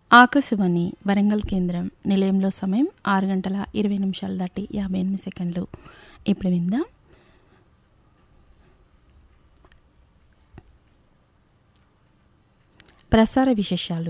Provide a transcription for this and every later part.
ఆకాశవాణి వరంగల్ కేంద్రం నిలయంలో సమయం ఆరు గంటల ఇరవై నిమిషాలు దాటి యాభై ఎనిమిది సెకండ్లు ఇప్పుడు విందాం ప్రసార విశేషాలు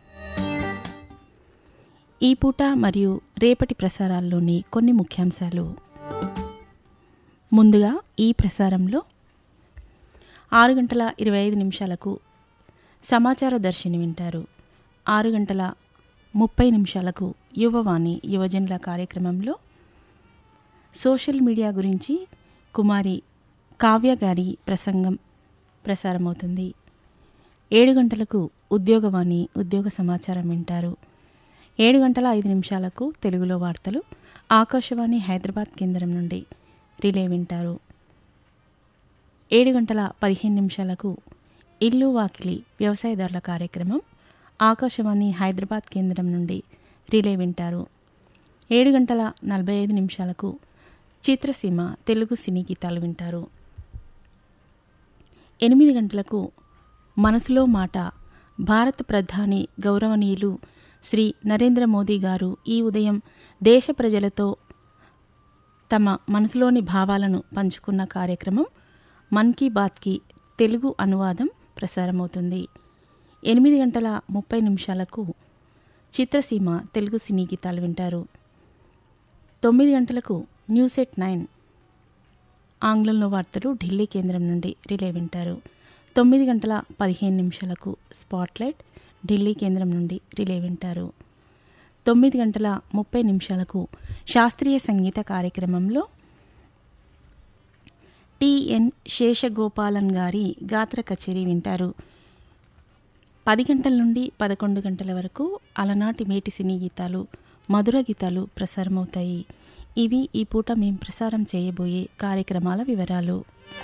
ఈ పూట మరియు రేపటి ప్రసారాల్లోని కొన్ని ముఖ్యాంశాలు ముందుగా ఈ ప్రసారంలో ఆరు గంటల ఇరవై ఐదు నిమిషాలకు సమాచార దర్శిని వింటారు ఆరు గంటల ముప్పై నిమిషాలకు యువవాణి యువజనుల కార్యక్రమంలో సోషల్ మీడియా గురించి కుమారి కావ్య గారి ప్రసంగం ప్రసారమవుతుంది ఏడు గంటలకు ఉద్యోగవాణి ఉద్యోగ సమాచారం వింటారు ఏడు గంటల ఐదు నిమిషాలకు తెలుగులో వార్తలు ఆకాశవాణి హైదరాబాద్ కేంద్రం నుండి రిలే వింటారు ఏడు గంటల పదిహేను నిమిషాలకు ఇల్లు వాకిలి వ్యవసాయదారుల కార్యక్రమం ఆకాశవాణి హైదరాబాద్ కేంద్రం నుండి రిలే వింటారు ఏడు గంటల నలభై ఐదు నిమిషాలకు చిత్రసీమ తెలుగు సినీ గీతాలు వింటారు ఎనిమిది గంటలకు మనసులో మాట భారత ప్రధాని గౌరవనీయులు శ్రీ నరేంద్ర మోదీ గారు ఈ ఉదయం దేశ ప్రజలతో తమ మనసులోని భావాలను పంచుకున్న కార్యక్రమం మన్ కీ బాత్కి తెలుగు అనువాదం ప్రసారమవుతుంది ఎనిమిది గంటల ముప్పై నిమిషాలకు చిత్రసీమ తెలుగు సినీ గీతాలు వింటారు తొమ్మిది గంటలకు న్యూస్ ఎట్ నైన్ ఆంగ్లంలో వార్తలు ఢిల్లీ కేంద్రం నుండి రిలే వింటారు తొమ్మిది గంటల పదిహేను నిమిషాలకు స్పాట్లైట్ ఢిల్లీ కేంద్రం నుండి రిలే వింటారు తొమ్మిది గంటల ముప్పై నిమిషాలకు శాస్త్రీయ సంగీత కార్యక్రమంలో టిఎన్ శేషగోపాలన్ గారి గాత్ర కచేరీ వింటారు పది గంటల నుండి పదకొండు గంటల వరకు అలనాటి మేటి సినీ గీతాలు మధుర గీతాలు ప్రసారమవుతాయి ఇవి ఈ పూట మేం ప్రసారం చేయబోయే కార్యక్రమాల వివరాలు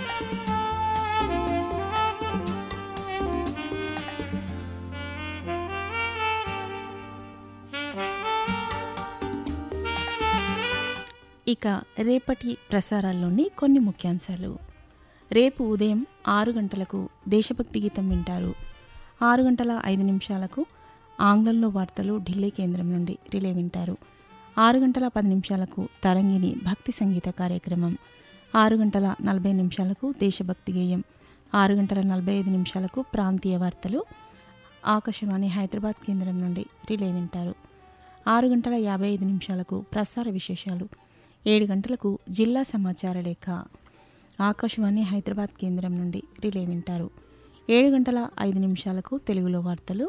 ఇక రేపటి ప్రసారాల్లోని కొన్ని ముఖ్యాంశాలు రేపు ఉదయం ఆరు గంటలకు దేశభక్తి గీతం వింటారు ఆరు గంటల ఐదు నిమిషాలకు ఆంగ్లంలో వార్తలు ఢిల్లీ కేంద్రం నుండి రిలే వింటారు ఆరు గంటల పది నిమిషాలకు తరంగిణి భక్తి సంగీత కార్యక్రమం ఆరు గంటల నలభై నిమిషాలకు దేశభక్తి గేయం ఆరు గంటల నలభై ఐదు నిమిషాలకు ప్రాంతీయ వార్తలు ఆకాశవాణి హైదరాబాద్ కేంద్రం నుండి రిలే వింటారు ఆరు గంటల యాభై ఐదు నిమిషాలకు ప్రసార విశేషాలు ఏడు గంటలకు జిల్లా సమాచార లేఖ ఆకాశవాణి హైదరాబాద్ కేంద్రం నుండి రిలే వింటారు ఏడు గంటల ఐదు నిమిషాలకు తెలుగులో వార్తలు